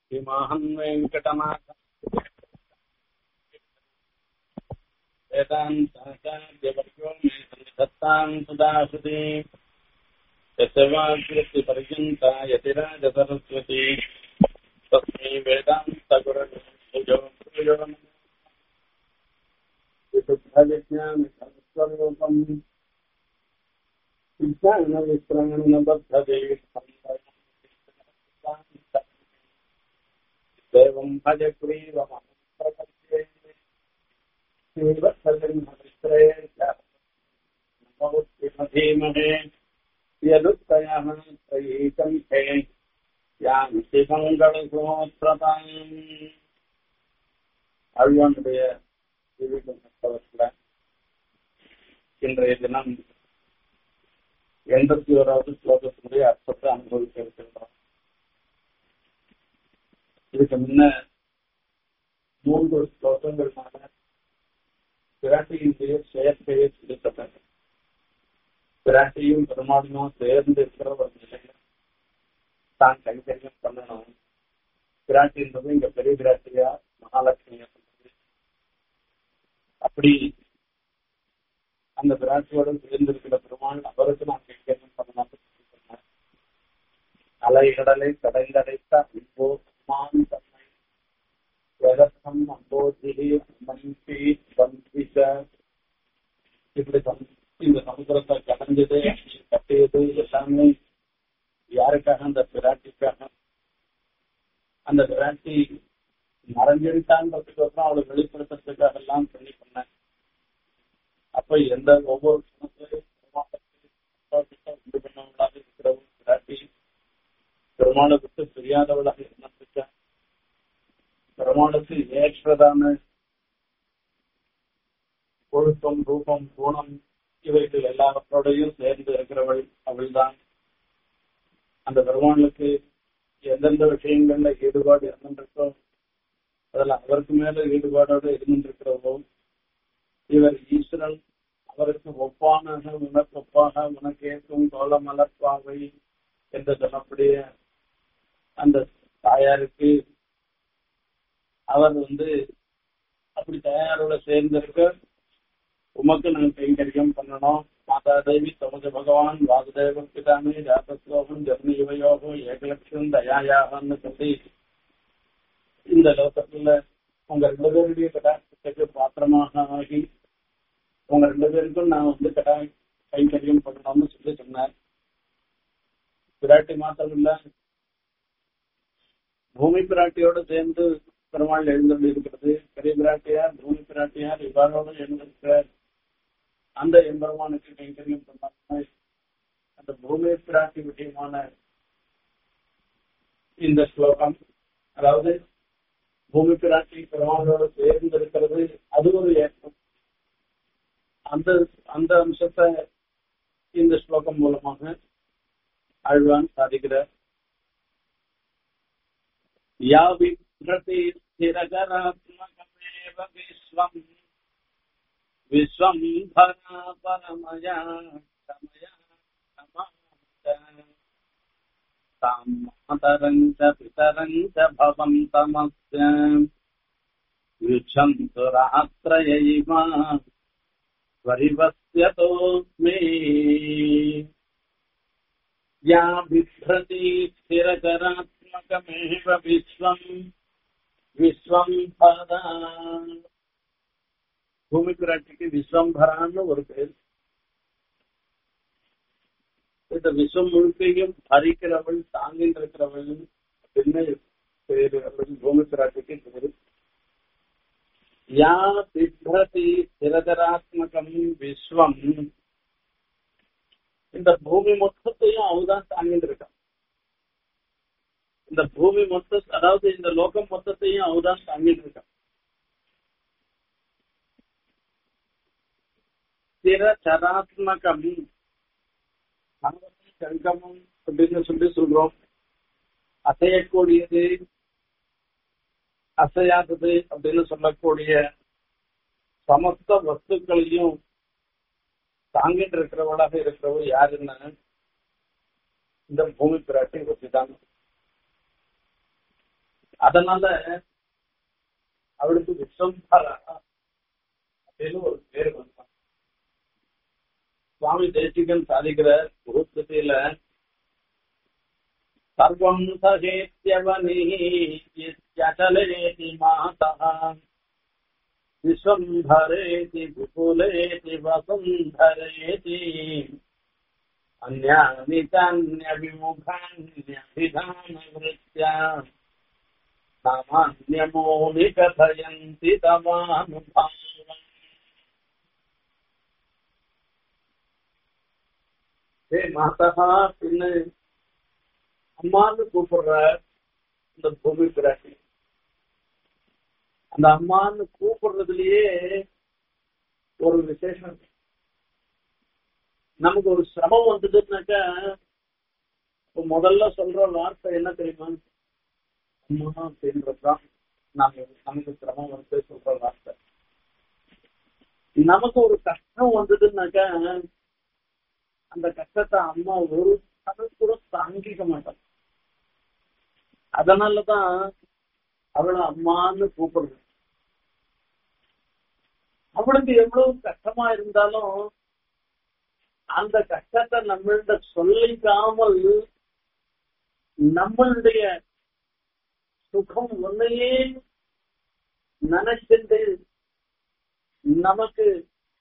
श्रीमाहन् वेङ्कटनाथ वेदान्ताचार्यवर्यो मे सन्निधत्ताम् सुदासुति यस्य वाग्वृत्तिपर्यन्ता यतिराजसरस्वती तस्मै वेदान्तगुरवे भुजो भुजो नमः विशुद्धविज्ञानस्वरूपम् देवं भजग्रीवमप्रपद्ये श्रीवत्सलिन्ममित्रे नमोऽस्तिमधीमहे यदुत्तयः त्रयीकम्भे யாந்தி மங்களசோத்திரதாம் அழ்வானுடைய புத்தகத்தில் இன்றைய தினம் எண்பத்தி ஓராவது ஸ்லோகத்தினுடைய அர்த்தத்தை அனுபவிக்க இருக்கின்றோம் இதுக்கு முன்ன மூன்று ஸ்லோகங்களான பிராட்டியினுடைய செயற்கையை சிரித்தனர் பிராட்டியும் பெருமாளும் சேர்ந்து இருக்கிற ஒரு நிலையில தான் கைங்கரியம் பண்ணணும் பிராட்டின்றது இங்க பெரிய பிராட்டியா மகாலட்சுமியா சொல்றது அப்படி அந்த பிராட்டியோட சேர்ந்திருக்கிற பெருமாள் அவருக்கு நான் கைங்கரியம் பண்ணணும் சொன்னேன் அலைகடலை கடைந்தடைத்த அன்போ அம்மான் தன்மை வேதத்தம் அம்போதிரி மன்பி வந்திச இப்படி இந்த சமுத்திரத்தை கடைஞ்சது கட்டியது எல்லாமே யாருக்காக அந்த பிராட்டிக்காக அந்த பிராட்டி மறைஞ்சிருக்கான்றதுக்கோசரம் அவளை வெளிப்படுத்துறதுக்காக எல்லாம் சொல்லி பண்ணேன் அப்ப எந்த ஒவ்வொரு குணத்திலையும் உண்டு பண்ணவளாக இருக்கிறவங்க பிராட்டி பெருமாளை விட்டு தெரியாதவளாக இருந்திருக்க பெருமாளுக்கு ஏற்றதான ஒழுக்கம் ரூபம் குணம் இவைகள் எல்லாவற்றோடையும் சேர்ந்து இருக்கிறவள் அவள்தான் அந்த பெருமானுக்கு எந்தெந்த விஷயங்கள்ல ஈடுபாடு இருந்துருக்கோ அதுல அவருக்கு மேல ஈடுபாடோடு இருந்துருக்கிறவோ இவர் ஈஸ்வரன் அவருக்கு ஒப்பானாக உனக்கு ஒப்பாக உனக்கேற்கும் கோல மலர்பாவை என்று சொல்லக்கூடிய அந்த தாயாருக்கு அவர் வந்து அப்படி தாயாரோட சேர்ந்திருக்க உமக்கு நான் கைங்கரியம் பண்ணணும் மாதா தேவி தமது பகவான் வாசுதேவ பிதாமி ஜாதஸ்லோகம் ஜர்னி யுவயோகம் ஏகலட்சம் தயாயாகன்னு சொல்லி இந்த லோகத்துல உங்க ரெண்டு பேருடைய கடாட்சத்துக்கு பாத்திரமாக ஆகி உங்க ரெண்டு பேருக்கும் நான் வந்து கடா கைங்கரியம் பண்ணணும்னு சொல்லி சொன்னார் பிராட்டி மாத்திரம் இல்ல பூமி பிராட்டியோட சேர்ந்து பெருமாள் எழுந்தொண்டு இருக்கிறது பெரிய பிராட்டியார் பூமி பிராட்டியார் இவரோடு எழுந்திருக்கிறார் அந்த எம்பெருமானுக்கு கைங்கரியம் பண்ணாங்க அந்த பூமி பிராட்டி விஷயமான இந்த ஸ்லோகம் அதாவது பூமி பிராட்டி பெருமாளோடு சேர்ந்து இருக்கிறது அது ஒரு ஏற்றம் அந்த அந்த அம்சத்தை இந்த ஸ்லோகம் மூலமாக ஆழ்வான் சாதிக்கிறார் யா விப்ரதி ஸ்திரகராத்மகமேவ விஸ்வம் विश्वम्भरा परमया समया ताम् मातरम् च पितरम् च भवन्तमस्य युच्छन्तु रात्रयैव परिवस्यतोऽस्मि या बिभ्रति स्थिरकरात्मकमेव विश्वम् विश्वम् भरा பூமி பிராட்டிக்கு விஸ்வம்பரான்னு ஒரு பேர் இந்த விஸ்வம் முழுக்கையும் ஹரிக்கிறவள் தாங்கிட்டு இருக்கிறவள் அப்படின்னு பேரு அப்படின்னு பூமி பிராட்டிக்கு பேரு யா பிப்ரதி ஸ்திரதராத்மகம் விஸ்வம் இந்த பூமி மொத்தத்தையும் அவதான் தாங்கிட்டு இருக்கான் இந்த பூமி மொத்த அதாவது இந்த லோகம் மொத்தத்தையும் அவதான் தாங்கிட்டு இருக்கான் ஸ்திர சராத்மகம் சங்கமம் அப்படின்னு சொல்லி சொல்றோம் அசையக்கூடியது அசையாதது அப்படின்னு சொல்லக்கூடிய சமஸ்த வஸ்துக்களையும் தாங்கிட்டு இருக்கிறவளாக இருக்கிறவள் யாருன்னா இந்த பூமி பிராட்டி ஒத்திதான் அதனால அவளுக்கு விஸ்வம்பரா அப்படின்னு ஒரு பேர் வந்தான் சுவாமி தேசிகன் சாதிக்கிற குருத்தில சர்வம் சகேத்யவனீச்சலேதி மாதா விஸ்வம்பரேதி விபுலேதி வசுந்தரேதி अन्यानि चान्यभिमुखान्यभिधानवृत्त्या सामान्यमोनि कथयन्ति तवानुभावम् ஹே மாதா பின்ன அம்மான்னு கூப்பிடுற இந்த பூமி பிராட்டி அந்த அம்மான்னு கூப்பிடுறதுலயே ஒரு விசேஷம் நமக்கு ஒரு சிரமம் வந்ததுன்னாக்கா இப்போ முதல்ல சொல்ற வார்த்தை என்ன தெரியுமா அம்மா அப்படின்றதுதான் நாம நமக்கு சிரமம் வந்து சொல்ற வார்த்தை நமக்கு ஒரு கஷ்டம் வந்ததுன்னாக்கா அந்த கஷ்டத்தை அம்மா ஒரு அளவு கூட தாங்கிக்க மாட்டான் அதனாலதான் அவளை அம்மான்னு கூப்பிடுறது அவளுக்கு எவ்வளவு கஷ்டமா இருந்தாலும் அந்த கஷ்டத்தை நம்மள்ட சொல்லிக்காமல் நம்மளுடைய சுகம் ஒன்னையே நினைச்சிட்டு நமக்கு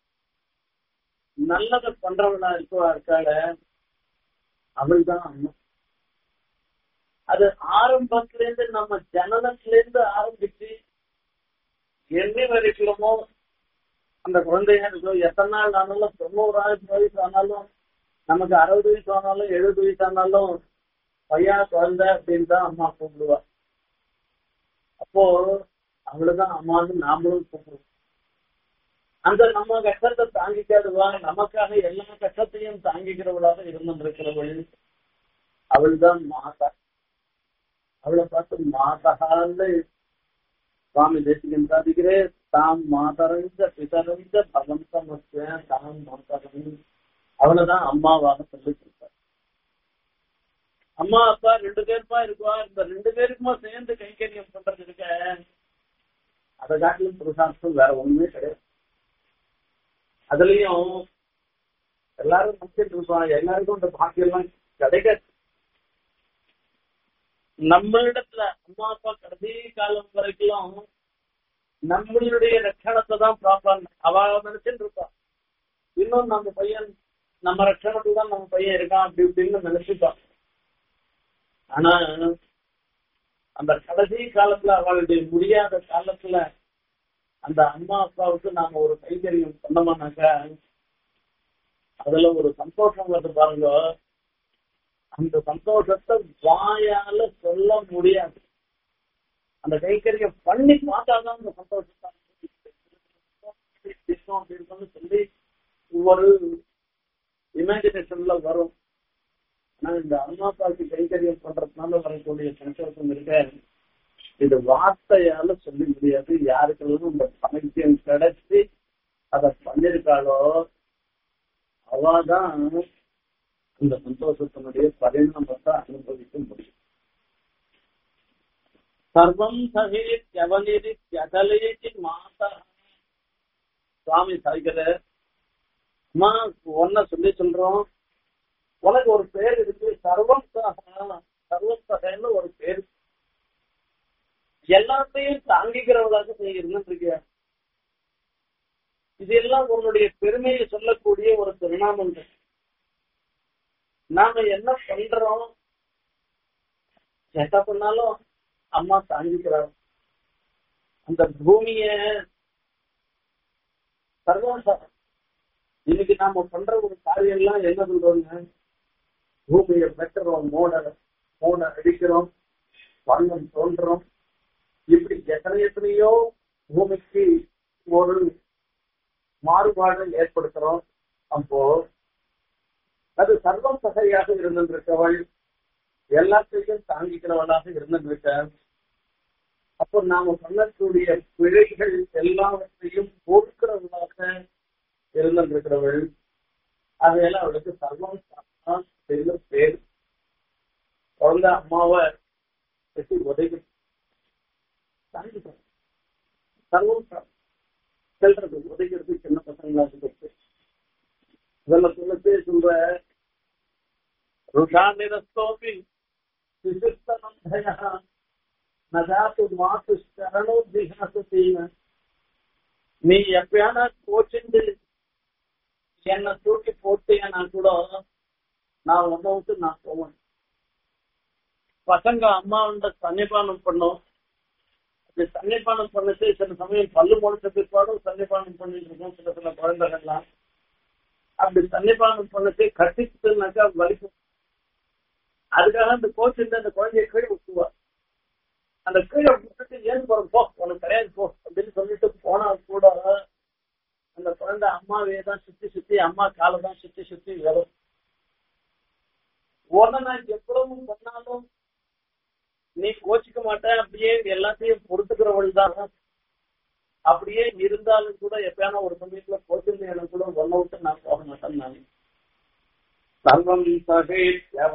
நல்லதை பண்றவனா இருக்கவா இருக்காள அவள் தான் அம்மா அது ஆரம்பத்துல இருந்து நம்ம ஜனனத்துல இருந்து ஆரம்பிச்சு என்ன வரைக்குமோ அந்த குழந்தைங்க இருக்கும் எத்தனை நாள் ஆனாலும் தொண்ணூறாயிரம் வயசு ஆனாலும் நமக்கு அறுபது வயசு ஆனாலும் எழுபது வயசு ஆனாலும் பையா குழந்தை அப்படின்னு தான் அம்மா கூப்பிடுவா அப்போ அவளுதான் அம்மான்னு நாமளும் கூப்பிடுவோம் அந்த நம்ம கஷ்டத்தை தாங்கிக்காதுவா நமக்காக எல்லா கஷ்டத்தையும் தாங்கிக்கிறவளாக இருந்திருக்கிறவள் அவள் தான் மாதா அவளை பார்த்து மாதான்னு சுவாமி தேசிகன் சாதிக்கிறே தாம் மாதரஞ்ச பிதரஞ்ச பகந்தமஸ்ய தாம் மாதரன் அவளைதான் அம்மாவாக சொல்லி கொடுத்தார் அம்மா அப்பா ரெண்டு பேருமா இருக்குவா இந்த ரெண்டு பேருக்குமா சேர்ந்து கைங்கரியம் பண்றது இருக்க அதை காட்டிலும் புருஷார்த்தம் வேற ஒண்ணுமே கிடையாது அதுலயும் எல்லாரும் நினைச்சிட்டு இருப்பான் எல்லாருக்கும் இந்த பாக்கியம் எல்லாம் கிடைக்காது நம்மளிடத்துல அம்மா அப்பா கடைசி காலம் வரைக்கும் நம்மளுடைய ரட்சணத்தை தான் பார்ப்பாங்க அவ நினைச்சுட்டு இருப்பான் இன்னும் நம்ம பையன் நம்ம ரட்சணத்துல தான் நம்ம பையன் இருக்கான் அப்படி இப்படின்னு நினைச்சுப்பான் ஆனா அந்த கடைசி காலத்துல அவளுடைய முடியாத காலத்துல அந்த அம்மா அப்பாவுக்கு நாம ஒரு கைகரியம் பண்ணோம்னாக்கா அதுல ஒரு சந்தோஷம் வருது பாருங்க அந்த சந்தோஷத்தை வாயால சொல்ல முடியாது அந்த கைக்கரியம் பண்ணி பார்த்தாதான் அந்த சந்தோஷத்தை அப்படின்னு சொல்லி ஒரு இமேஜினேஷன்ல வரும் ஆனா இந்த அம்மா அப்பாவுக்கு கைக்கரியம் பண்றதுனால வரக்கூடிய சந்தோஷம் இருக்க இது வார்த்தையால சொல்ல முடியாது யாருக்கெல்லாம் இந்த பணத்தியம் கிடைச்சி அதை பண்ணிருக்காளோ அவாதான் இந்த சந்தோஷத்தினுடைய பரிணாமத்தை அனுபவிக்க முடியும் சர்வம் சகேத் எவனிரி அகலேதி மாதா சுவாமி சாய்கிற அம்மா ஒன்ன சொல்லி சொல்றோம் உனக்கு ஒரு பேர் இருக்கு சர்வம் சகா சர்வம் சகைன்னு ஒரு பேர் எல்லாத்தையும் தாங்கிக்கிறவளாக நீ இருந்துருக்கிய இதெல்லாம் உன்னுடைய பெருமையை சொல்லக்கூடிய ஒரு பரிணாமங்கள் நாம என்ன பண்றோம் எட்ட பண்ணாலும் அம்மா தாங்கிக்கிறார் அந்த பூமிய சர்வம் இன்னைக்கு நாம பண்ற ஒரு காரியம் எல்லாம் என்ன சொல்றோங்க பூமியை வெட்டுறோம் மோட மோட அடிக்கிறோம் பள்ளம் தோன்றோம் இப்படி எத்தனை எத்தனையோ பூமிக்கு ஒரு மாறுபாடு ஏற்படுத்துறோம் அப்போ அது சர்வம் சகையாக இருந்திருக்கவள் எல்லாத்தையும் தாங்கிக்கிறவளாக இருந்திருக்க அப்போ நாம பண்ணக்கூடிய பிழைகள் எல்லாவற்றையும் பொறுக்கிறவளாக இருந்திருக்கிறவள் அதையெல்லாம் அவளுக்கு சர்வம் செய்த பேர் குழந்தை அம்மாவை கட்டி உதைக்கும் சர்வம் செல்றது உதைக்கிறது சின்ன பசங்களா இருக்கிறது இதெல்லாம் சொல்லத்தே சொல்ற ருஷா நிரஸ்தோபி சிசிஸ்தனந்தய நஜாத்து மாத்து சரணோ திகாசத்தீன நீ எப்பயான கோச்சிண்டு என்னை தூக்கி போட்டேன்னா கூட நான் உன்னை விட்டு நான் போவேன் பசங்க அம்மாவோட சன்னிபானம் பண்ணும் அப்படி சன்னிபானம் பண்ணிட்டு சில சமயம் பல்லு முளைச்ச பிற்பாடும் சன்னிபானம் பண்ணிட்டு இருக்கும் சில சில குழந்தைகள்லாம் அப்படி சன்னிபானம் பண்ணிட்டு கட்டிச்சுனாக்கா வலிக்கும் அதுக்காக அந்த கோச் இருந்து அந்த குழந்தைய கீழே விட்டுவா அந்த கீழே விட்டுட்டு ஏன் போற போ உனக்கு கிடையாது போ அப்படின்னு சொல்லிட்டு போனா கூட அந்த குழந்தை அம்மாவே தான் சுத்தி சுத்தி அம்மா காலை தான் சுத்தி சுத்தி வரும் உடனே நான் எவ்வளவு பண்ணாலும் நீ கோச்சிக்க மாட்டேன் அப்படியே எல்லாத்தையும் பொறுத்துக்கிறவள் தான் அப்படியே இருந்தாலும் கூட எப்பயான ஒரு சமயத்துல கோச்சிருந்து எனக்கு கூட ஒன்ன விட்டு நான் போக மாட்டேன் நான் சர்வம் சகே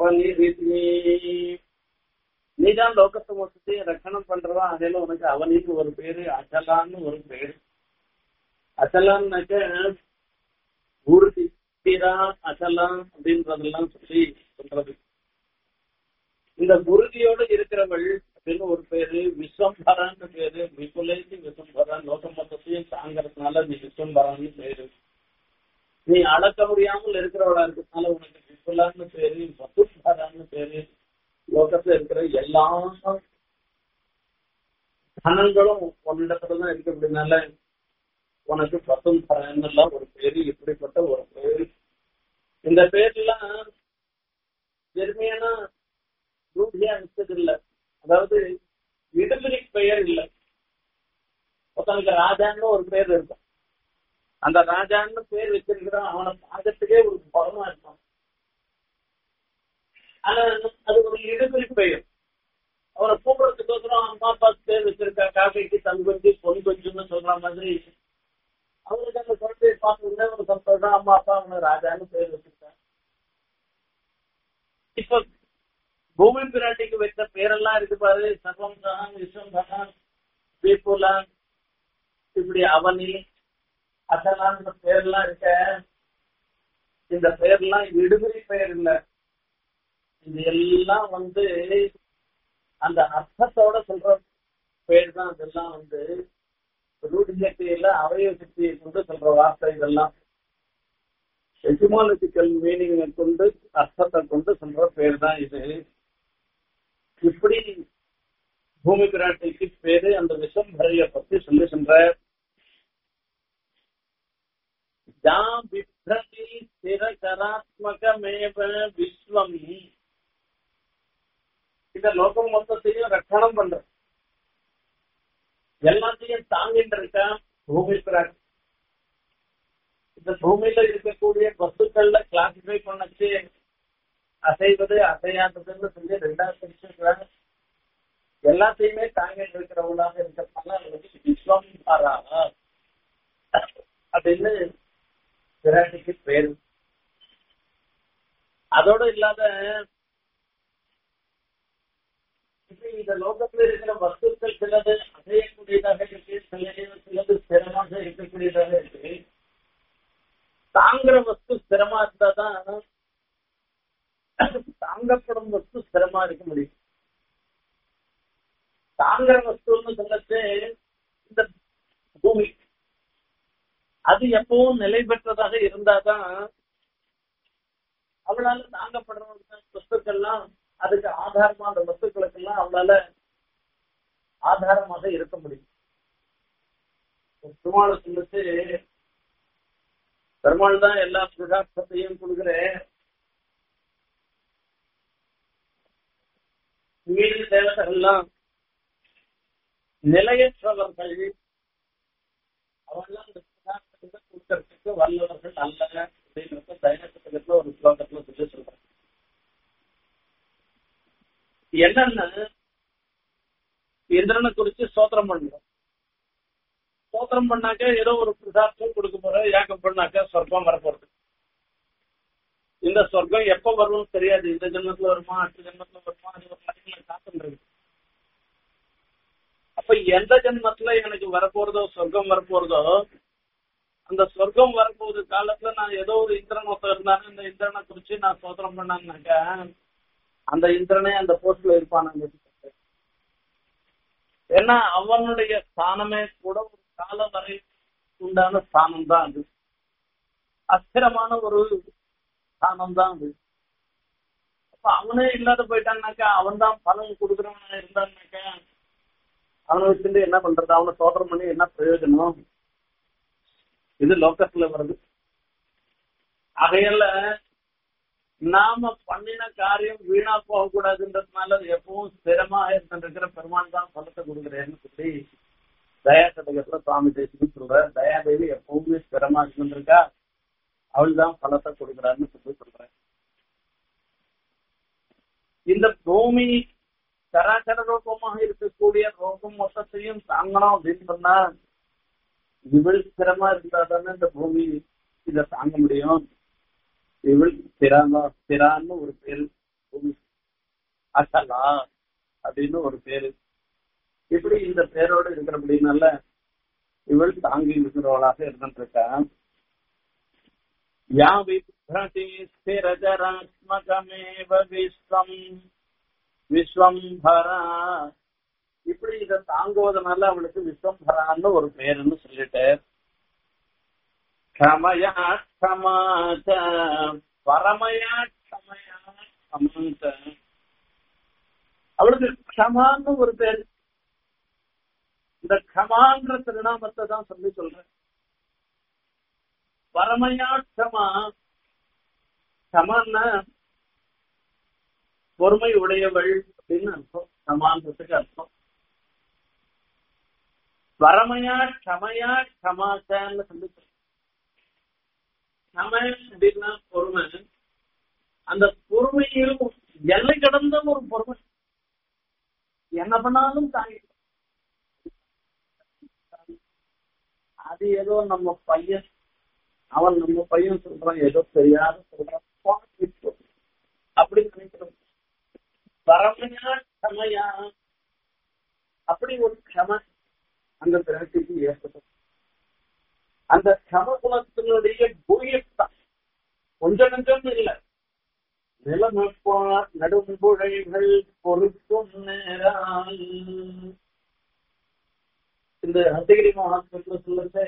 நீதான் லோகத்தை மொத்தத்தையும் ரட்சணம் பண்றவா அதில உனக்கு அவனிக்கு ஒரு பேரு அச்சலான்னு ஒரு பேரு அச்சலான்னாக்க ஊர்தி தீரா அச்சலாம் அப்படின்றதெல்லாம் சொல்லி சொல்றது இந்த குருதியோடு இருக்கிறவள் அப்படின்னு ஒரு பேரு விஸ்வம்பரான்னு பேரு விபுலேசி விஸ்வம்பரான் லோகம் மொத்தத்தையும் தாங்கிறதுனால நீ விஸ்வம்பரான்னு பேரு நீ அளக்க முடியாமல் இருக்கிறவளா இருக்கிறதுனால உனக்கு விபுலான்னு பேரு வசும்பரான்னு பேரு லோகத்துல இருக்கிற எல்லா தனங்களும் உன்னிடத்துலதான் இருக்கு அப்படின்னால உனக்கு பசும் எல்லாம் ஒரு பேரு இப்படிப்பட்ட ஒரு பேரு இந்த பேர்லாம் பெருமையான ரூபியா வச்சது இல்ல அதாவது விடுதலை பெயர் இல்ல ஒருத்தனுக்கு ராஜான்னு ஒரு பேர் இருக்கும் அந்த ராஜான்னு பேர் வச்சிருக்கிறான் அவனை பார்க்கறதுக்கே ஒரு பலமா இருக்கும் ஆனா அது ஒரு இடுதலை பெயர் அவனை கூப்பிடறதுக்கோசரம் அம்மா அப்பா பேர் வச்சிருக்கா காக்கைக்கு தன் கொஞ்சி பொன் கொஞ்சம்னு சொல்ற மாதிரி அவனுக்கு அந்த குழந்தையை பார்க்கறதுல ஒரு சந்தோஷம் அம்மா அப்பா அவனை ராஜான்னு பேர் வச்சிருக்கான் இப்ப பூமி பிராட்டிக்கு வைத்த பேரெல்லாம் இருக்கு பாரு சர்வம் சகான் விஸ்வம் சகான் பீப்புலான் இப்படி அவனி அசலான்ற பேர்லாம் இருக்க இந்த பேர்லாம் விடுதலை பெயர் இல்ல இது எல்லாம் வந்து அந்த அர்த்தத்தோட சொல்ற பேர் தான் இதெல்லாம் வந்து ரூடி சக்தியில அவய சக்தியை கொண்டு சொல்ற வார்த்தை இதெல்லாம் எஜிமாலஜிக்கல் மீனிங்கை கொண்டு அர்த்தத்தை கொண்டு சொல்ற பேர் தான் இது இப்படி பூமி பிராட்டிக்கு பேரு அந்த விசம்பரைய பத்தி சொல்லி சொல்ற பிப்ரதி ஸ்திரகராத்மகமேவ விஸ்வம் இந்த லோகம் மொத்தத்தையும் ரட்சணம் பண்ற எல்லாத்தையும் தாங்கிட்டு இருக்கா பூமி பிராட்டி இந்த பூமியில இருக்கக்கூடிய வஸ்துக்கள்ல கிளாசிஃபை பண்ணச்சு அசைவது அசையாததுன்னு சொல்லி ரெண்டாவது பிரிச்சிருக்கிறாங்க எல்லாத்தையுமே தாங்கிட்டு இருக்கிறவங்களாக இருக்கிறதுனால விஸ்வம் பாராக அப்படின்னு பிராட்டிக்கு பேரு அதோட இல்லாத இந்த லோகத்துல இருக்கிற வஸ்துக்கள் சிலது அசையக்கூடியதாக இருக்கு சிலது சிலது ஸ்திரமாக இருக்கக்கூடியதாக இருக்கு தாங்குற வஸ்து ஸ்திரமா இருந்தாதான் தாங்கப்படும் வஸ்து ஸ்திரமா இருக்க முடியும் தாங்குற வஸ்துன்னு சொல்லச்சு இந்த பூமி அது எப்பவும் நிலை பெற்றதாக இருந்தாதான் அவளால தாங்கப்படுற வஸ்துக்கள்லாம் அதுக்கு ஆதாரமா அந்த வஸ்துக்களுக்கெல்லாம் அவளால ஆதாரமாக இருக்க முடியும் பெருமாள் சொல்லிட்டு பெருமாள் தான் எல்லா புருஷார்த்தத்தையும் கொடுக்குறேன் மீது தேவதைகள்லாம் நிலையற்றவர்கள் அவெல்லாம் இந்த புருஷார்த்தத்தை கொடுக்கறதுக்கு வல்லவர்கள் அல்ல அப்படின்னு தைனத்துக்கு ஒரு ஸ்லோகத்துல சொல்லி சொல்றாங்க என்னன்னா இந்திரனை குறிச்சு சோத்திரம் பண்ணணும் சோத்திரம் பண்ணாக்க ஏதோ ஒரு பிரசாதம் கொடுக்க போற யாகம் பண்ணாக்க சொர்க்கம் வரப்போறது இந்த சொர்க்கம் எப்ப வரும்னு தெரியாது இந்த ஜென்மத்துல வருமா அடுத்த ஜென்மத்துல வருமா அது ஒரு மனிதனை காத்துன்றது அப்ப அப்ப எந்த ஜென்மத்துல எனக்கு வரப்போறதோ சொர்க்கம் வரப்போறதோ அந்த சொர்க்கம் வரப்போகுது காலத்துல நான் ஏதோ ஒரு இந்திரன் ஒருத்தர் இருந்தாலும் இந்த இந்திரனை குறிச்சு நான் சோதனம் பண்ணாங்கனாக்க அந்த இந்திரனே அந்த போஸ்ட்ல இருப்பான் ஏன்னா அவனுடைய ஸ்தானமே கூட ஒரு காலம் வரை உண்டான ஸ்தானம் தான் அது அஸ்திரமான ஒரு ஸ்தானம் தான் அது அப்ப அவனே இல்லாத போயிட்டான்னாக்கா அவன் தான் பலன் கொடுக்குறவனா இருந்தான்னாக்கா அவனை வச்சுட்டு என்ன பண்றது அவனை சோதனம் பண்ணி என்ன பிரயோஜனம் இது லோக்கத்துல வருது ஆகையால நாம பண்ணின காரியம் வீணா போக கூடாதுன்றதுனால எப்பவும் ஸ்திரமா இருந்திருக்கிற பெருமான் தான் பலத்தை கொடுக்குறேன்னு சொல்லி தயா சதகத்துல சுவாமி தேசியம் சொல்ற தயாதேவி எப்பவுமே ஸ்திரமா இருந்திருக்கா அவள் தான் பலத்தை கொடுக்குறான்னு சொல்லி சொல்றேன் இந்த பூமி சராசர ரூபமாக இருக்கக்கூடிய ரோகம் மொத்தத்தையும் தாங்கணும் அப்படின்னு சொன்னா இவள் ஸ்திரமா இருந்தா தானே இந்த பூமி இதை தாங்க முடியும் இவள் ஸ்திராமா ஸ்திரான்னு ஒரு பேரு பூமி அசலா அப்படின்னு ஒரு பேரு இப்படி இந்த பேரோட இருக்கிறபடினால இவள் தாங்கி இருக்கிறவளாக இருந்துருக்கா யா விப்ரதி ஸ்திரஜராத்மகமேவ விஸ்வம் விஸ்வம்பரா இப்படி இதை தாங்குவதனால அவளுக்கு விஸ்வம்பரான்னு ஒரு பேருன்னு சொல்லிட்டு க்ஷமயா க்ஷமாச்ச பரமயா க்ஷமயா க்ஷமாச்ச அவளுக்கு க்ஷமான்னு ஒரு பேர் இந்த க்ஷமான்ற திருநாமத்தை தான் சொல்லி சொல்றேன் பரமயா க்ஷமா க்ஷமான்னா பொறுமை உடையவள் அப்படின்னு அர்த்தம் க்ஷமான்றதுக்கு அர்த்தம் வரமையா க்ஷமையா க்ஷமாச்சான்னு சொல்லி க்ஷமை அப்படின்னா பொறுமை அந்த பொறுமையில் எல்லை கடந்த ஒரு பொறுமை என்ன பண்ணாலும் தாங்கி அது ஏதோ நம்ம பையன் அவன் நம்ம பையன் சொல்றான் ஏதோ தெரியாத சொல்றான் அப்படி நினைக்கிறோம் பரமையா க்ஷமையா அப்படி ஒரு க்ஷம அந்த பிறகு ஏற்பட்டது அந்த சமகுணத்தினுடைய பூயத்தான் கொஞ்சம் நஞ்சம் இல்லை நிலமப்பார் நடும்புழைகள் பொறுக்கும் நேரால் இந்த அந்தகிரி மகாத்மத்தில் சொல்லுறது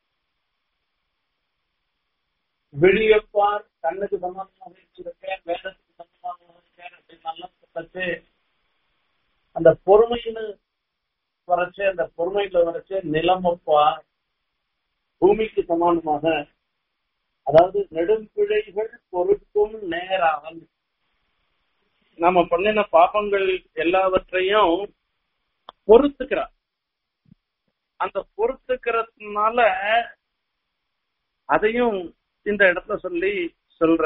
வெளியப்பார் கண்ணுக்கு சம்பந்தமாக இருந்திருக்கேன் வேதத்துக்கு சம்பந்தமாக இருக்கேன் அப்படின்னு நல்லா சொல்லச்சு அந்த பொறுமைன்னு வரைச்சு அந்த பொறுமையில வரைச்சு நிலமப்பார் பூமிக்கு சமானமாக அதாவது நெடும்பிழைகள் பொறுக்கும் நேரால் நாம பண்ணின பாப்பங்கள் எல்லாவற்றையும் பொறுத்துக்கிறார் அந்த பொறுத்துக்கிறதுனால அதையும் இந்த இடத்துல சொல்லி சொல்ற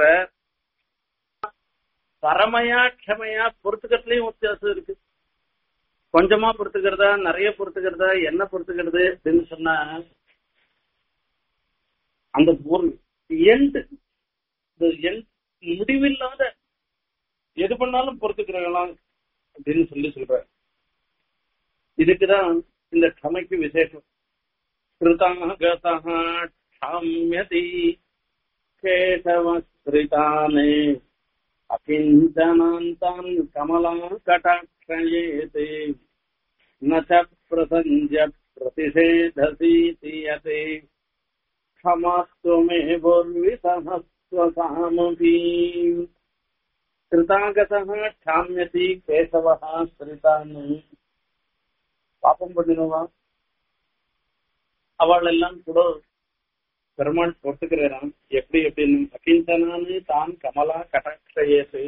பரமையா க்ஷமையா பொறுத்துக்கிறதுலயும் வித்தியாசம் இருக்கு கொஞ்சமா பொறுத்துக்கிறதா நிறைய பொறுத்துக்கிறதா என்ன பொறுத்துக்கிறது அப்படின்னு சொன்னா அந்த ஒரு எண்டு இந்த எண்ட் முடிவில்லாத எது பண்ணாலும் பொறுத்துக்கிறலாம் அப்படின்னு சொல்லி சொல்ற இதுக்குதான் இந்த க்ஷமைக்கு விசேஷம் கிருதாகதி கேசவஸ்திரிதானே அகிஞ்சனாந்தான் கமலா கடாட்சயேதே न च प्रसञ्ज प्रतिषेधसीति यते क्षमास्त्वमेवोर्विसहस्वसामपि कृतागतः क्षाम्यति केशवः ஸ்திரிதான் பாப்பம் பண்ணினவா அவள் எல்லாம் கூட பெருமாள் பொறுத்துக்கிறான் எப்படி எப்படின்னு அகிஞ்சனான்னு தான் கமலா கடாட்சயேசு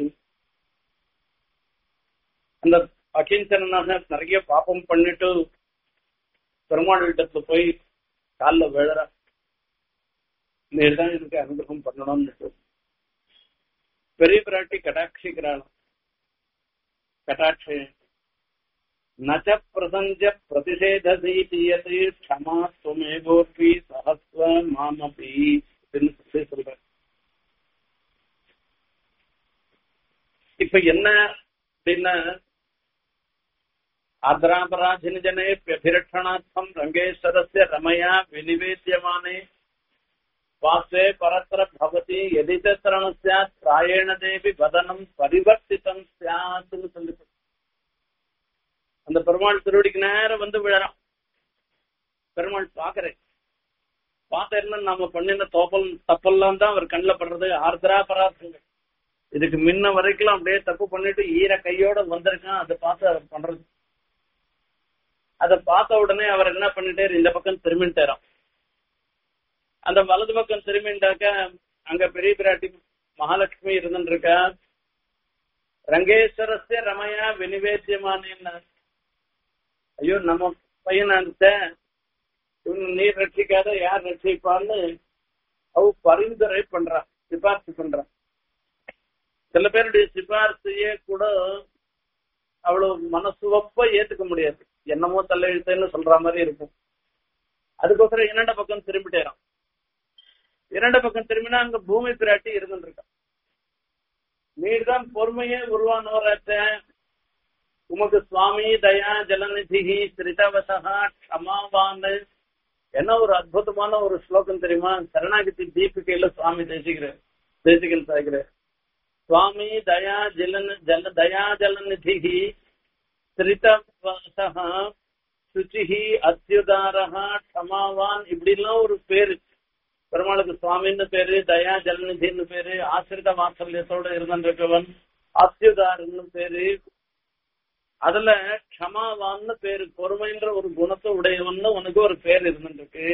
அந்த அகிஞ்சனாக நிறைய பாப்பம் பண்ணிட்டு பெருமாள் இடத்துல போய் காலில் விழற நீர்தான் எனக்கு அனுகிரகம் பண்ணணும்னு பெரிய பிராட்டி கடாட்சிக்கிறாளாம் கட்டாட்சே நச்ச பிரசஞ்ச பிரதிஷேதீதி யது க்ஷமா துவமேகோபி சஹஸ்வ மாமபி அப்படின்னு சொல்லி சொல்ற இப்ப என்ன அப்படின்னா आर्द्रापराधिन जने व्यभिरक्षणार्थम रंगेश्वरस्य रमया विनिवेद्यमाने वास्वे परत्र भवति यदि च तरण स्यात् प्रायेण देवी वदனம் பரிவர்த்திதம் ஸ்யாத்னு சொல்லி அந்த பெருமாள் திருவடிக்கு நேரம் வந்து விழறான் பெருமாள் பாக்குறேன் பார்த்த என்ன நாம பண்ணின தோப்பல் தப்பெல்லாம் தான் அவர் கண்ணில் படுறது ஆர்திரா பராசங்கள் இதுக்கு முன்ன வரைக்கும் அப்படியே தப்பு பண்ணிட்டு ஈர கையோட வந்திருக்கான் அதை பார்த்து அவர் பண்றது அதை பார்த்த உடனே அவர் என்ன பண்ணிட்டாரு இந்த பக்கம் திரும்பிட்டாராம் அந்த வலது பக்கம் திரும்பிண்டாக்க அங்க பெரிய பிராட்டி மகாலட்சுமி இருந்துருக்கா ரங்கேஸ்வரஸ்ய ரமயா வினிவேத்தியமான ஐயோ நம்ம பையன் இவன் நீர் ரட்சிக்காத யார் ரட்சிப்பான்னு அவ பரிந்துரை பண்றா சிபார்சு பண்றா சில பேருடைய சிபார்சையே கூட அவ்வளவு மனசுவப்ப ஏத்துக்க முடியாது என்னமோ தலையெழுத்துன்னு சொல்ற மாதிரி இருக்கும் அதுக்கோசரம் இரண்ட பக்கம் திரும்பிட்டேறான் இரண்ட பக்கம் திரும்பினா அங்க பூமி பிராட்டி இருந்துருக்கா நீர் தான் பொறுமையே உருவானவராச்ச உமக்கு சுவாமி தயா ஜலநிதி ஸ்ரிதவசகா க்ஷமாவான் என்ன ஒரு அற்புதமான ஒரு ஸ்லோகம் தெரியுமா சரணாகதி தீபிகையில சுவாமி தேசிக்கிறார் தேசிகன் சாய்கிறார் சுவாமி தயா ஜலன் ஜல தயா ஜலநிதி ஸ்ரிதவசகா சுச்சிஹி அத்யுதாரஹா க்ஷமாவான் இப்படிலாம் ஒரு பேரு பெருமாளுக்கு சுவாமின்னு பேரு தயா ஜலநிதின்னு பேரு ஆசிரித வாத்சல்யத்தோட இருந்திருக்கவன் அத்யுதாரன்னு பேரு அதுல க்ஷமாவான்னு பேரு பொறுமைன்ற ஒரு குணத்தை உடையவன்னு உனக்கு ஒரு பேர் இருந்துருக்கு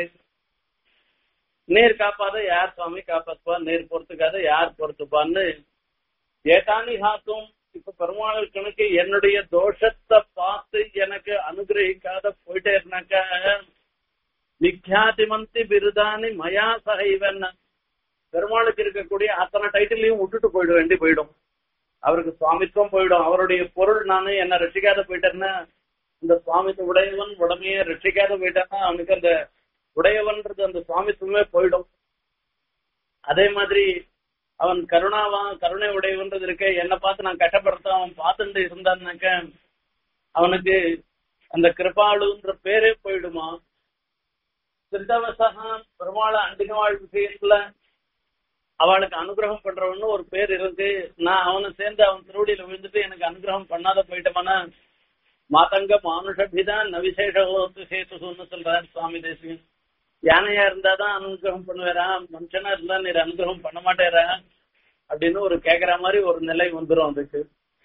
நேர் காப்பாத யார் சுவாமி காப்பாத்துப்பா நேர் பொறுத்துக்காத யார் பொறுத்துப்பான்னு ஏதானி ஹாத்தும் இப்ப பெருமாள் கணக்கு என்னுடைய தோஷத்தை பார்த்து எனக்கு அனுகிரகிக்காத போயிட்டே இருந்தாக்க விக்யாதிமந்தி பிருதானி மயா சகைவன் பெருமாளுக்கு இருக்கக்கூடிய அத்தனை டைட்டிலையும் விட்டுட்டு போயிட வேண்டி போயிடும் அவருக்கு சுவாமித்துவம் போயிடும் அவருடைய பொருள் நானு என்ன ரசிக்காத போயிட்டேன்னா இந்த சுவாமித்து உடையவன் உடமையே ரசிக்காத போயிட்டேன்னா அவனுக்கு அந்த உடையவன்றது அந்த சுவாமித்துவமே போயிடும் அதே மாதிரி அவன் கருணாவா கருணை உடையவன்றது இருக்க என்ன பார்த்து நான் கஷ்டப்படுத்த அவன் பார்த்துட்டு இருந்தான்னாக்க அவனுக்கு அந்த கிருபாளுன்ற பேரே போயிடுமா சித்தவசகா பெருமாள அண்டிகவாழ் விஷயத்துல அவளுக்கு அனுகிரகம் பண்றவன்னு ஒரு பேர் இருக்கு நான் அவனை சேர்ந்து அவன் திருவடியில விழுந்துட்டு எனக்கு அனுகிரகம் பண்ணாத போயிட்டோம்னா மாதங்க மானுஷபிதான் நவிசேஷத்து சேத்துன்னு சொல்றாரு சுவாமி தேசிகன் யானையா இருந்தாதான் அனுகிரகம் பண்ணுவாரா மனுஷனா இருந்தா நீர் அனுகிரகம் பண்ண மாட்டேரா அப்படின்னு ஒரு கேக்குற மாதிரி ஒரு நிலை வந்துரும் அதுக்கு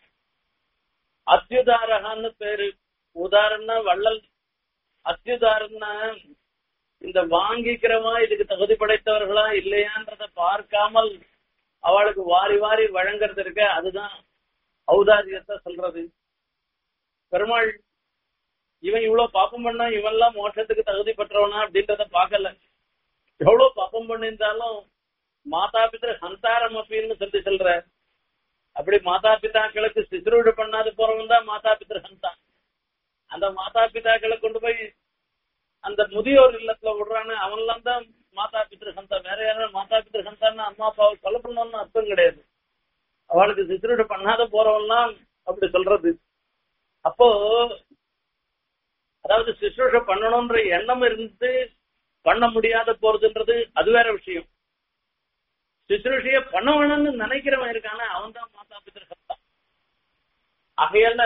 அத்யுதாரகான்னு பேரு உதாரணம்னா வள்ளல் அத்யுதாரம்னா இந்த வாங்கிக்கிறவா இதுக்கு தகுதி படைத்தவர்களா இல்லையான்றத பார்க்காமல் அவளுக்கு வாரி வாரி வழங்குறது இருக்க அதுதான் ஔதாரியத்தை சொல்றது பெருமாள் இவன் இவ்வளவு பாப்பம் பண்ணா இவன்லாம் மோட்சத்துக்கு தகுதி பெற்றவனா அப்படின்றத பார்க்கல எவ்வளவு பாப்பம் பண்ணியிருந்தாலும் மாதா பித்திரு சந்தாரம் அப்படின்னு சொல்லி சொல்ற அப்படி மாதா பிதாக்களுக்கு சிசுரூடு பண்ணாது போறவன் தான் மாதா பித்திரு சந்தா அந்த மாதா பிதாக்களை கொண்டு போய் அந்த முதியோர் இல்லத்துல விடுறான்னு அவன்லாம் தான் மாதா பித்திரு சந்தா வேற யாரும் மாதா பித்திரு சந்தான்னு அம்மா அப்பாவை கொலை பண்ணணும்னு அர்த்தம் கிடையாது அவளுக்கு சிசுரூடு பண்ணாத போறவன்லாம் அப்படி சொல்றது அப்போ அதாவது சிசுரூஷ பண்ணணும்ன்ற எண்ணம் இருந்து பண்ண முடியாத போறதுன்றது அது வேற விஷயம் சிசுரூஷைய பண்ண வேணும்னு நினைக்கிறவன் இருக்கான அவன் தான் மாதா பித்திரு சத்தா ஆகையால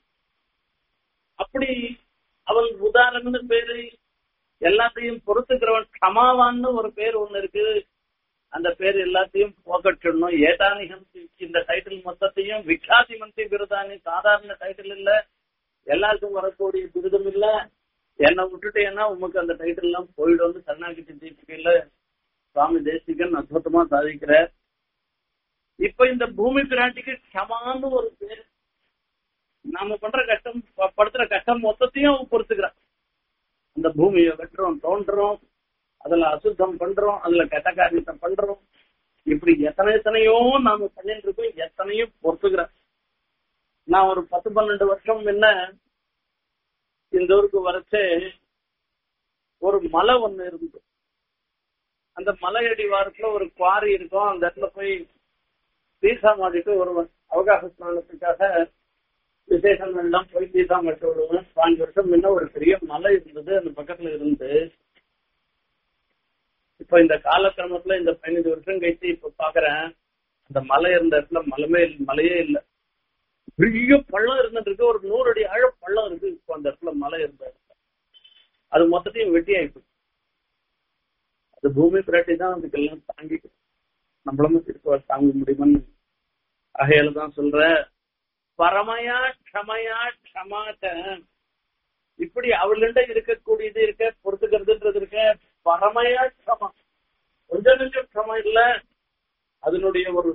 அப்படி அவன் உதாரணம்னு பேரு எல்லாத்தையும் பொறுத்துக்கிறவன் க்ஷமாவான்னு ஒரு பேர் ஒண்ணு இருக்கு அந்த பேர் எல்லாத்தையும் போக்கட்டிடணும் ஏதானிகம் இந்த டைட்டில் மொத்தத்தையும் விக்யாதி மந்தி விருதானி சாதாரண டைட்டில் இல்ல எல்லாருக்கும் வரக்கூடிய விருதும் இல்ல என்னை விட்டுட்டேன்னா உமக்கு அந்த டைட்டில் எல்லாம் போயிடும் சரணாகிட்டி தீபிகையில சுவாமி தேசிகன் அற்புதமா சாதிக்கிறார் இப்ப இந்த பூமி பிராட்டிக்கு க்ஷமான்னு ஒரு பேர் நாம பண்ற கஷ்டம் படுத்துற கஷ்டம் மொத்தத்தையும் பொறுத்துக்கிறான் அந்த பூமியை வெட்டுறோம் தோன்றோம் அதுல அசுத்தம் பண்றோம் அதுல கெட்ட காரியத்தை பண்றோம் இப்படி எத்தனை எத்தனையோ நாம பண்ணிட்டு இருக்கோம் எத்தனையும் பொறுத்துக்கிறேன் நான் ஒரு பத்து பன்னெண்டு வருஷம் முன்ன இந்த ஊருக்கு வரைச்சு ஒரு மலை ஒண்ணு இருந்து அந்த மலையடி வாரத்துல ஒரு குவாரி இருக்கும் அந்த இடத்துல போய் தீர்த்தம் ஆடிட்டு வருவேன் அவகாச ஸ்நானத்துக்காக விசேஷங்கள்லாம் போய் தீர்த்தம் கட்ட விடுவேன் பாஞ்சு வருஷம் முன்ன ஒரு பெரிய மலை இருந்தது அந்த பக்கத்துல இருந்து இப்ப இந்த காலக்கிரமத்துல இந்த பதினஞ்சு வருஷம் கழிச்சு இப்ப பாக்குறேன் அந்த மலை இருந்த இடத்துல மலமே இல்ல- மலையே இல்ல பெரிய பள்ளம் இருந்துட்டு இருக்கு ஒரு நூறு அடி ஆழ பள்ளம் இருக்கு இப்போ அந்த இடத்துல மலை இருந்த இடத்துல அது மொத்தத்தையும் வெட்டி ஆயிடுச்சு அது பூமி பிராட்டி தான் அதுக்கெல்லாம் தாங்கி நம்மளும் திருப்ப தாங்க முடியுமான்னு ஆகையால தான் சொல்ற பரமயா க்ஷமயா க்ஷமாட்ட இப்படி அவள்கிட்ட இருக்கக்கூடியது இருக்க பொறுத்துக்கிறதுன்றது இருக்க பரமயா க்ஷமா கொஞ்சம் கொஞ்சம் க்ஷமம் இல்ல அதனுடைய ஒரு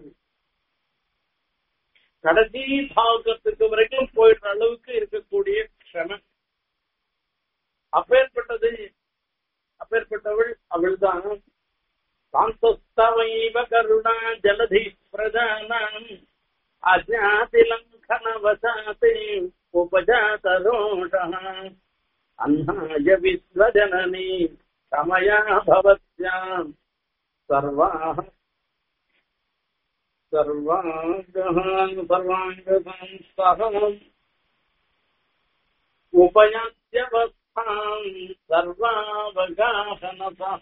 கடைசி பாவகத்துக்கு வரைக்கும் போயிடுற அளவுக்கு இருக்கக்கூடிய க்ஷம அப்பேற்பட்டது அப்பேற்பட்டவள் அவள்தான் சாந்தஸ்தவைவ கருணா ஜலதி பிரதானம் அஜாதிலங்கனவசாதே உபஜாதரோஷः அன்னாய விஸ்வஜனனி சமயா பவத்யாம் சர்வாः सर्वाङ्गः सर्वाङ्गसंस्थः उपयात्यवस्थाम् सर्वावगाहनसः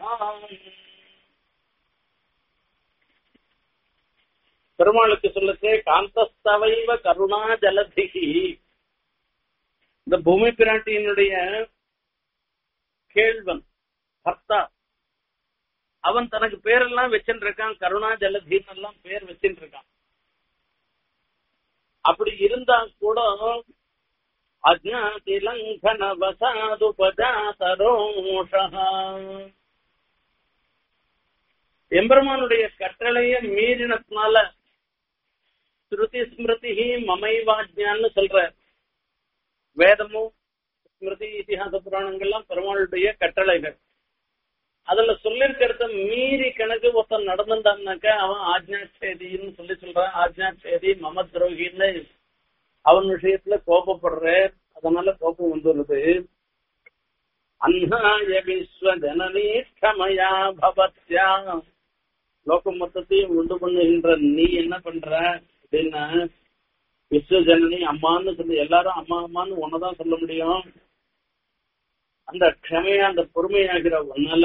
பெருமாளுக்கு சொல்லச்சே காந்தஸ்தவைவ கருணா ஜலதிகி இந்த பூமி பிராட்டியினுடைய கேள்வன் பர்த்தா அவன் தனக்கு பேரெல்லாம் வச்சுட்டு இருக்கான் கருணா ஜலதீன் எல்லாம் பேர் வச்சுட்டு இருக்கான் அப்படி இருந்தா கூட அஜாதி லங்கன வசாதுபஜாதரோஷா எம்பெருமானுடைய கட்டளைய மீறினதுனால ஸ்ருதி ஸ்மிருதி மமைவாஜ்யான்னு சொல்ற வேதமும் ஸ்மிருதி இதிகாச புராணங்கள்லாம் பெருமாளுடைய கட்டளைகள் அதுல சொல்லிருக்கிறத மீறி கணக்கு ஒருத்தன் நடந்துட்டான்னாக்க அவன் ஆஜ்ஞாட்சேதின்னு சொல்லி சொல்றான் ஆஜ்ஞாட்சேதி மம துரோகின்னு அவன் விஷயத்துல கோபப்படுற அதனால கோபம் வந்துள்ளது அன்னாய விஸ்வ ஜனனி க்ஷமயா பவத்யா லோகம் மொத்தத்தையும் உண்டு பண்ணுகின்ற நீ என்ன பண்ற அப்படின்னா விஸ்வ ஜனனி அம்மான்னு சொல்லி எல்லாரும் அம்மா அம்மான்னு ஒன்னதான் சொல்ல முடியும் அந்த க்ஷமையா அந்த பொறுமையாகிற ஒன்னால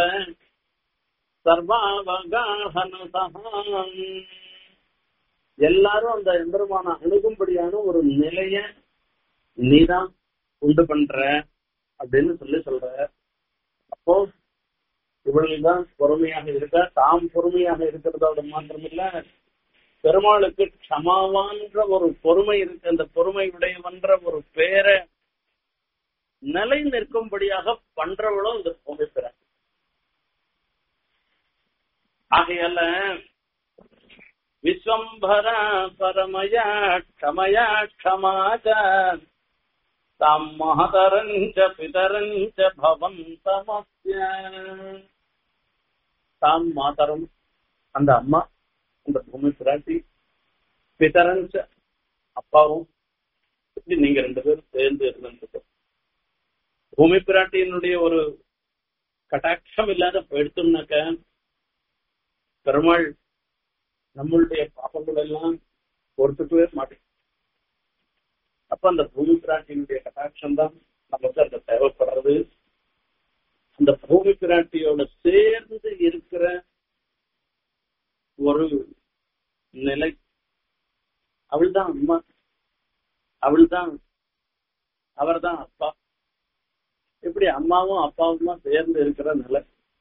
சர்வாவகாஹனசகாம் எல்லாரும் அந்த எம்பெருமான அணுகும்படியான ஒரு நிலைய நீதான் உண்டு பண்ற அப்படின்னு சொல்லி சொல்ற அப்போ இவள்தான் பொறுமையாக இருக்க தாம் பொறுமையாக இருக்கிறதோட மாத்திரமில்ல பெருமாளுக்கு க்ஷமாவான்ற ஒரு பொறுமை இருக்கு அந்த பொறுமை உடையவன்ற ஒரு பேரை நிலை நிற்கும்படியாக பண்றவளும் இந்த பொங்கை பெற ஆகையால விஸ்வம்பரா பரமயா க்ஷமயா க்ஷமாச்ச தாம் மகதரஞ்ச பிதரஞ்ச பவந்தமஸ்ய தாம் மாதரம் அந்த அம்மா அந்த பூமி பிராட்டி பிதரஞ்ச அப்பாவும் இப்படி நீங்க ரெண்டு பேரும் சேர்ந்து இருந்துட்டு பூமி பிராட்டியினுடைய ஒரு கட்டாட்சம் இல்லாத போயிடுத்தோம்னாக்க பெருமாள் நம்மளுடைய பாப்பங்கள் எல்லாம் பொறுத்துக்கவே மாட்டேன் அப்ப அந்த பூமி பிராட்டியினுடைய கட்டாட்சம் தான் நமக்கு அந்த தேவைப்படுறது அந்த பூமி பிராட்டியோட சேர்ந்து இருக்கிற ஒரு நிலை அவள்தான் அம்மா அவள்தான் அவர்தான் அப்பா இப்படி அம்மாவும் அப்பாவுமா சேர்ந்து இருக்கிற நிலை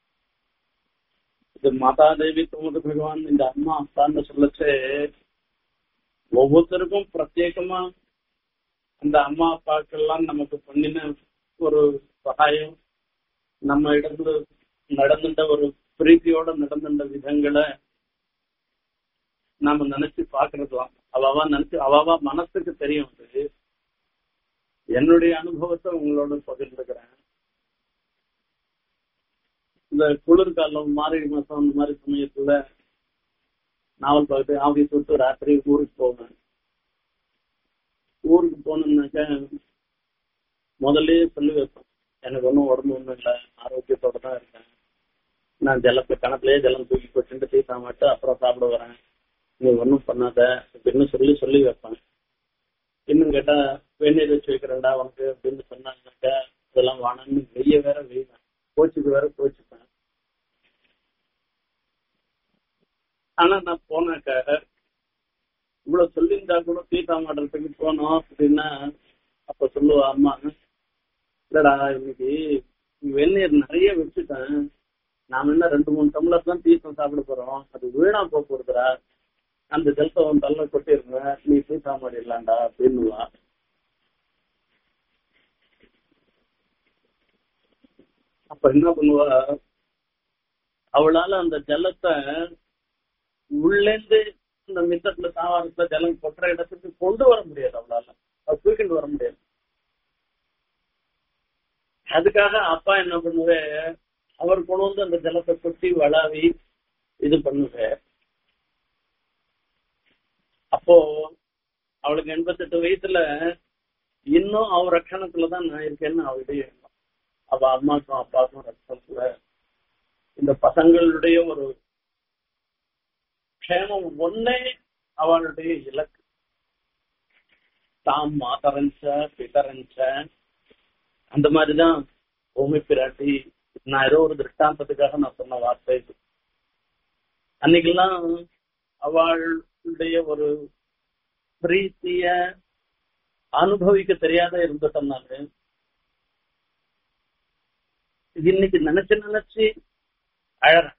இது மாதா தேவி தோமது பகவான் இந்த அம்மா அப்பான்னு சொல்லச்சு ஒவ்வொருத்தருக்கும் பிரத்யேகமா அந்த அம்மா அப்பாக்கெல்லாம் நமக்கு பண்ணின ஒரு சகாயம் நம்ம இடத்துல நடந்துட்ட ஒரு பிரீத்தியோட நடந்துட்ட விதங்களை நாம நினைச்சு பாக்குறதுலாம் அவாவா நினைச்சு அவாவா மனசுக்கு தெரியும் அது என்னுடைய அனுபவத்தை உங்களோட பகிர்ந்துக்கிறேன் இந்த குளிர்காலம் மார்கழி மாசம் அந்த மாதிரி சமயத்துல நாவல் பார்த்து ஆபீஸ் விட்டு ராத்திரி ஊருக்கு போவேன் ஊருக்கு போனோம்னாக்க முதல்ல சொல்லி வைப்பேன் எனக்கு ஒன்றும் உடம்பு ஒன்றும் இல்லை ஆரோக்கியத்தோட தான் இருக்கேன் நான் ஜலத்தை கணத்துலயே ஜலம் தூக்கி போட்டு டீ சாமாட்டு அப்புறம் சாப்பிட வரேன் நீ ஒன்றும் பண்ணாத அப்படின்னு சொல்லி சொல்லி வைப்பேன் இன்னும் கேட்டா வெந்நீர் வச்சு வைக்கிறேன்டா உனக்கு அப்படின்னு சொன்னாங்கன்னாக்கா இதெல்லாம் வானன்னு வெய்ய வேற வெய்வேன் கோச்சுக்கு வேற கோச்சுப்பேன் ஆனா நான் போனாக்க இவ்வளவு சொல்லியிருந்தா கூட சீதா மாடத்துக்கு போனோம் அப்படின்னா அப்ப சொல்லுவா அம்மா இல்லடா இன்னைக்கு வெந்நீர் நிறைய வச்சுட்டேன் நாம என்ன ரெண்டு மூணு டம்ளர் தான் தீர்த்தம் சாப்பிட போறோம் அது வீணா போக போறதுடா அந்த ஜலத்தை உன் தள்ள கொட்டிருங்க நீ சீதா மாடிடலாம்டா அப்படின்னுவா அப்ப என்ன பண்ணுவா அவளால அந்த ஜலத்தை உள்ளேந்து இந்த மித்தத்துல தாவாரத்துல ஜலம் கொட்டுற இடத்துக்கு கொண்டு வர முடியாது அவளால அது தூக்கிட்டு வர முடியாது அதுக்காக அப்பா என்ன பண்ணுவே அவர் கொண்டு வந்து அந்த ஜலத்தை கொட்டி வளாவி இது பண்ணுவே அப்போ அவளுக்கு எண்பத்தெட்டு வயசுல இன்னும் அவ ரட்சணத்துலதான் நான் இருக்கேன்னு அவளுடைய எண்ணம் அவ அம்மாக்கும் அப்பாவுக்கும் ரட்சணத்துல இந்த பசங்களுடைய ஒரு க்ஷேமம் ஒன்னே அவளுடைய இலக்கு தாம் மாதரஞ்ச பிதரஞ்ச அந்த மாதிரிதான் பூமி பிராட்டி நான் ஏதோ ஒரு திருஷ்டாந்தத்துக்காக நான் சொன்ன வார்த்தை இது அன்னைக்கெல்லாம் அவளுடைய ஒரு பிரீத்திய அனுபவிக்க தெரியாத இருந்துட்டோம்னால இன்னைக்கு நினைச்சு நினைச்சு அழறேன்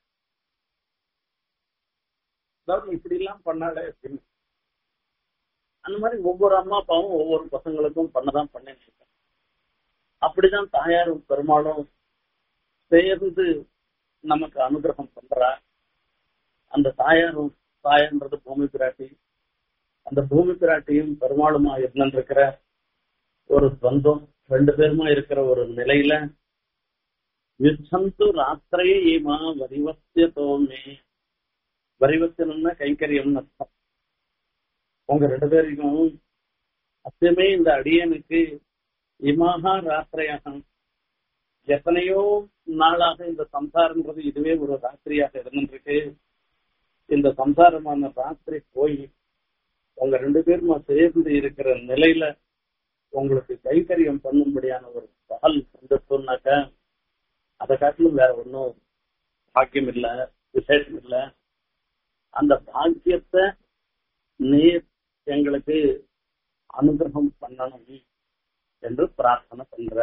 அதாவது இப்படி எல்லாம் பண்ணாலே அப்படின்னு அந்த மாதிரி ஒவ்வொரு அம்மா அப்பாவும் ஒவ்வொரு பசங்களுக்கும் பண்ணதான் பண்ணிட்டு இருக்காங்க அப்படிதான் தாயாரும் பெருமாளும் சேர்ந்து நமக்கு அனுகிரகம் பண்றா அந்த தாயாரும் தாயன்றது பூமி பிராட்டி அந்த பூமி பிராட்டியும் பெருமாளுமா இருந்திருக்கிற ஒரு துவந்தம் ரெண்டு பேருமா இருக்கிற ஒரு நிலையில யுத்தந்து ராத்திரையே ஏமா வரிவத்தியத்தோமே வரிவத்தியம்னா கைங்கரியம்னு அர்த்தம் உங்க ரெண்டு பேருக்கும் அத்தியமே இந்த அடியனுக்கு இமாகா ராத்திரையாக எத்தனையோ நாளாக இந்த சம்சாரம்ன்றது இதுவே ஒரு ராத்திரியாக இருந்துருக்கு இந்த சம்சாரமான ராத்திரி போய் உங்க ரெண்டு பேருமா சேர்ந்து இருக்கிற நிலையில உங்களுக்கு கைகரியம் பண்ணும்படியான ஒரு பகல் வந்துட்டோம்னாக்க அதை காட்டிலும் வேற ஒன்றும் பாக்கியம் இல்ல விசேஷம் இல்ல அந்த பாக்கியத்தை நீர் எங்களுக்கு அனுகிரகம் பண்ணணும் என்று பிரார்த்தனை பண்ற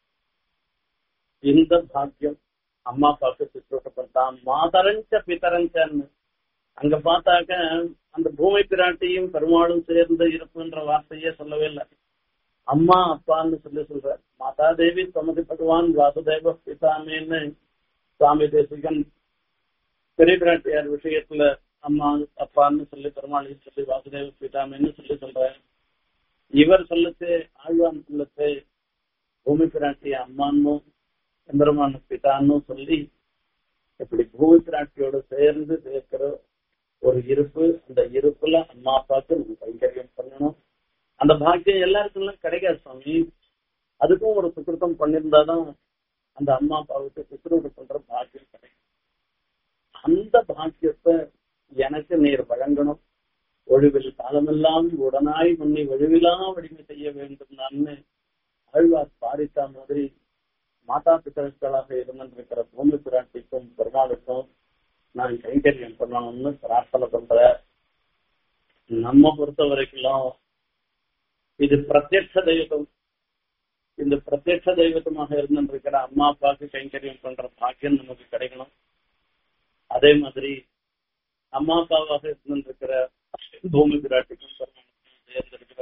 இந்த பாக்கியம் அம்மா அப்பாவுக்கு சுற்றுப்பட்டான் மாதரஞ்ச பிதரஞ்சன்னு அங்க பார்த்தாக்க அந்த பூமி பிராட்டியும் பெருமாளும் சேர்ந்து இருப்புன்ற வார்த்தையே சொல்லவே இல்லை அம்மா அப்பான்னு சொல்லி சொல்ற மாதா தேவி சமதி பகவான் வாசுதேவ பிதாமேன்னு சுவாமி தேசிகன் பெரிய பிராட்டியார் விஷயத்துல அம்மா அப்பான்னு சொல்லி பெருமாள் சொல்லி வாசுதேவ பிதாமேன்னு சொல்லி சொல்ற இவர் சொல்லச்சு ஆழ்வான் சொல்லச்சு பூமி பிராட்டி அம்மான்னும் எம்பெருமான பிதான்னு சொல்லி இப்படி பூமி பிராட்டியோட சேர்ந்து சேர்க்கிற ஒரு இருப்பு அந்த இருப்புல அம்மா அப்பாவுக்கு நம்ம கைங்கரியம் பண்ணணும் அந்த பாக்கியம் எல்லாருக்கும் கிடைக்காது சுவாமி அதுக்கும் ஒரு சுக்கிருத்தம் பண்ணியிருந்தாதான் அந்த அம்மா அப்பாவுக்கு சுக்கிரூடு பண்ற பாக்கியம் கிடைக்கும் அந்த பாக்கியத்தை எனக்கு நீர் வழங்கணும் ஒழிவில் காலமெல்லாம் உடனாய் முன்னி ஒழிவிலா வடிமை செய்ய வேண்டும் நான் ஆழ்வார் பாரித்தா மாதிரி மாதா பித்தர்களாக இருந்திருக்கிற பூமி பிராட்டிக்கும் பெருமாளுக்கும் நான் கைங்கரியம் பண்ணணும்னு பிரார்த்தனை பண்ற நம்ம பொறுத்த வரைக்கும் இது பிரத்யட்ச தெய்வம் இந்த பிரத்யட்ச தெய்வத்தமாக இருந்திருக்கிற அம்மா அப்பாவுக்கு கைங்கரியம் பண்ற பாக்கியம் நமக்கு கிடைக்கணும் அதே மாதிரி அம்மா அப்பாவாக இருந்திருக்கிற பூமி பிராட்டிக்கும் பெருமாளுக்கும் சேர்ந்திருக்கிற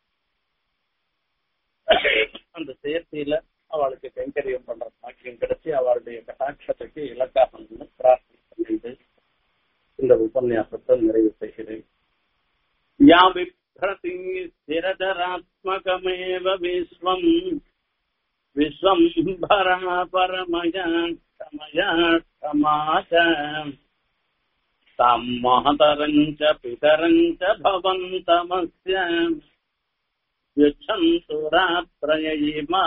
அந்த சேர்த்தியில அவளுக்கு கைங்கரியம் பண்ற பாக்கியம் கிடைச்சி அவளுடைய கட்டாட்சத்துக்கு இலக்காக பிரார்த்தனை பண்ணிட்டு இந்த உபன்யாசத்தை நிறைவு செய்கிறேன் யா பிப்ரதி ஸ்திரதராத்மகமேவ விஸ்வம் விஸ்வம் பரா பரமயா கமயா கமாச்ச தாம் மாதரஞ்ச பிதரஞ்ச பவந்தமஸ்ய யுச்சந்து ராத்ரயைமா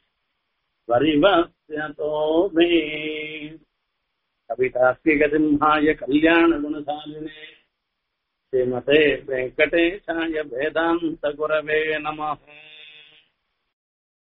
वरिवस्यतो मे कवितास्तिकसिंहाय कल्याणगुणशालिने श्रीमते वेङ्कटेशाय वेदान्तगुरवे नमः